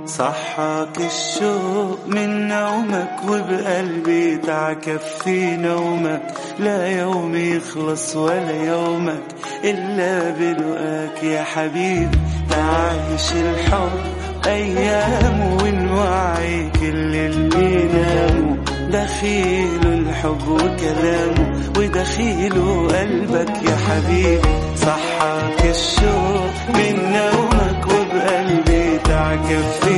صحاك الشوق من نومك وبقلبي تعكف في نومك لا يوم يخلص ولا يومك إلا بلقاك يا حبيبي تعيش الحب أيام ونوعي كل اللي ناموا دخيل الحب وكلامه ودخيله قلبك يا حبيبي صحاك الشوق من نومك وبقلبي تعكف